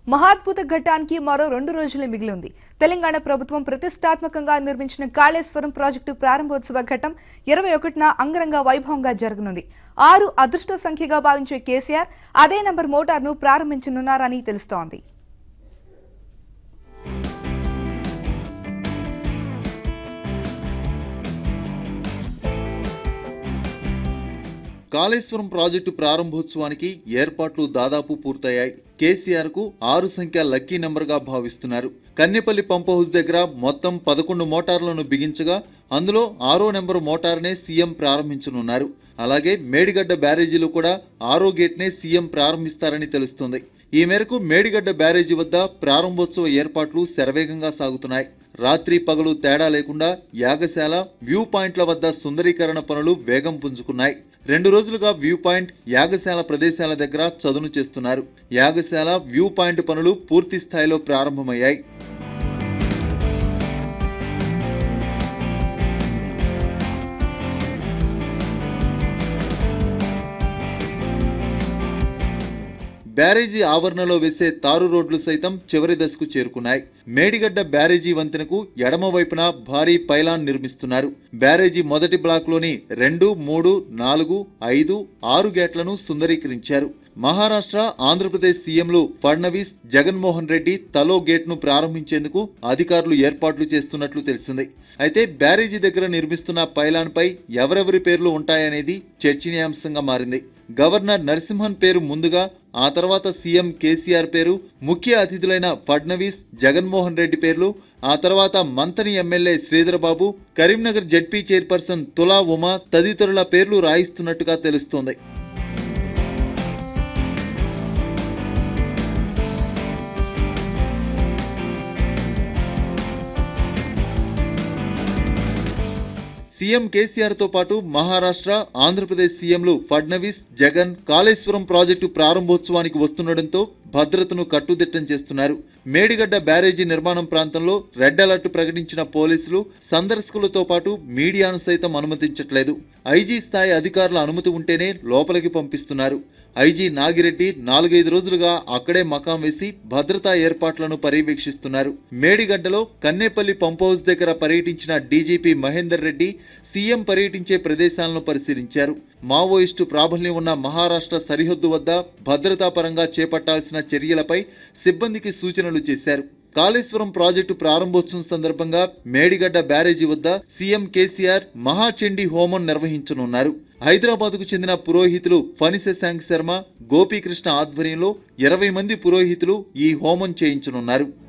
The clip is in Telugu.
మహాద్భుత ఘట్టానికి మరో రెండు రోజులే మిగిలి ఉంది తెలంగాణ ప్రభుత్వం ప్రతిష్టాత్మకంగా నిర్మించిన కాళేశ్వరం ప్రాజెక్టు ప్రారంభోత్సవ ఘట్టం ఇరవై ఒకటిన అంగరంగ వైభవంగా జరగనుంది ఆరు అదృష్ట సంఖ్యగా భావించే కేసీఆర్ అదే నంబర్ మోటార్ను ప్రారంభించనున్నారని తెలుస్తోంది కాళేశ్వరం ప్రాజెక్టు ప్రారంభోత్సవానికి ఏర్పాట్లు దాదాపు పూర్తయ్యాయి కేసీఆర్ కు ఆరు సంఖ్య లక్కీ నెంబర్గా భావిస్తున్నారు కన్నెపల్లి పంప్ హౌస్ దగ్గర మొత్తం పదకొండు మోటార్లను బిగించగా అందులో ఆరో నెంబరు మోటార్నే సీఎం ప్రారంభించనున్నారు అలాగే మేడిగడ్డ బ్యారేజీలో కూడా ఆరో గేట్నే సీఎం ప్రారంభిస్తారని తెలుస్తుంది ఈ మేరకు మేడిగడ్డ బ్యారేజీ వద్ద ప్రారంభోత్సవ ఏర్పాట్లు శరవేగంగా సాగుతున్నాయి రాత్రి పగలు తేడా లేకుండా యాగశాల వ్యూ పాయింట్ల వద్ద సుందరీకరణ పనులు వేగం పుంజుకున్నాయి రెండు రోజులుగా వ్యూ పాయింట్ యాగశాల ప్రదేశాల దగ్గర చదును చేస్తున్నారు యాగశాల వ్యూ పాయింట్ పనులు పూర్తి స్థాయిలో ప్రారంభమయ్యాయి బ్యారేజీ ఆవరణలో వేసే తారు రోడ్లు సైతం చివరి దశకు చేరుకున్నాయి మేడిగడ్డ బ్యారేజీ వంతెనకు ఎడమ వైపున భారీ పైలాన్ నిర్మిస్తున్నారు బ్యారేజీ మొదటి బ్లాక్లోని రెండు మూడు నాలుగు ఐదు ఆరు గేట్లను సుందరీకరించారు మహారాష్ట్ర ఆంధ్రప్రదేశ్ సీఎంలు ఫడ్నవీస్ జగన్మోహన్ రెడ్డి తలో గేట్ను ప్రారంభించేందుకు అధికారులు ఏర్పాట్లు చేస్తున్నట్లు తెలిసింది అయితే బ్యారేజీ దగ్గర నిర్మిస్తున్న పైలాన్పై ఎవరెవరి పేర్లు ఉంటాయనేది చర్చనీయాంశంగా మారింది గవర్నర్ నరసింహన్ పేరు ముందుగా ఆ తర్వాత సీఎం కేసీఆర్ పేరు ముఖ్య అతిథులైన ఫడ్నవీస్ జగన్మోహన్ రెడ్డి పేర్లు ఆ తర్వాత Manthani MLA Sridhar Babu Karimnagar ZP chairperson Tula Uma తదితరుల పేర్లు రాయిస్తున్నట్టుగా తెలుస్తోంది సీఎం కేసీఆర్ తో పాటు మహారాష్ట్ర ఆంధ్రప్రదేశ్ సీఎంలు ఫడ్నవీస్ జగన్ కాళేశ్వరం ప్రాజెక్టు ప్రారంభోత్సవానికి వస్తుండటంతో భద్రతను కట్టుదిట్టం చేస్తున్నారు మేడిగడ్డ బ్యారేజీ నిర్మాణం ప్రాంతంలో రెడ్ అలర్ట్ ప్రకటించిన పోలీసులు సందర్శకులతో పాటు మీడియాను సైతం అనుమతించట్లేదు ఐజీ స్థాయి అధికారుల అనుమతి ఉంటేనే లోపలికి పంపిస్తున్నారు ఐజీ నాగిరెడ్డి నాలుగైదు రోజులుగా అక్కడే మకాం వేసి భద్రతా ఏర్పాట్లను పర్యవేక్షిస్తున్నారు మేడిగడ్డలో కన్నేపల్లి పంప్ హౌస్ దగ్గర పర్యటించిన డీజీపీ మహేందర్ రెడ్డి సీఎం పర్యటించే ప్రదేశాలను పరిశీలించారు మావోయిస్టు ప్రాబల్యం ఉన్న మహారాష్ట్ర సరిహద్దు వద్ద భద్రతా పరంగా చేపట్టాల్సిన చర్యలపై సిబ్బందికి సూచనలు చేశారు కాళేశ్వరం ప్రాజెక్టు ప్రారంభోత్సవం సందర్భంగా మేడిగడ్డ బ్యారేజీ వద్ద సీఎం కేసీఆర్ మహాచండీ హోమం నిర్వహించనున్నారు హైదరాబాద్కు చెందిన పురోహితులు ఫణి శశాంక్ శర్మ గోపీకృష్ణ ఆధ్వర్యంలో ఇరవై మంది పురోహితులు ఈ హోమం చేయించనున్నారు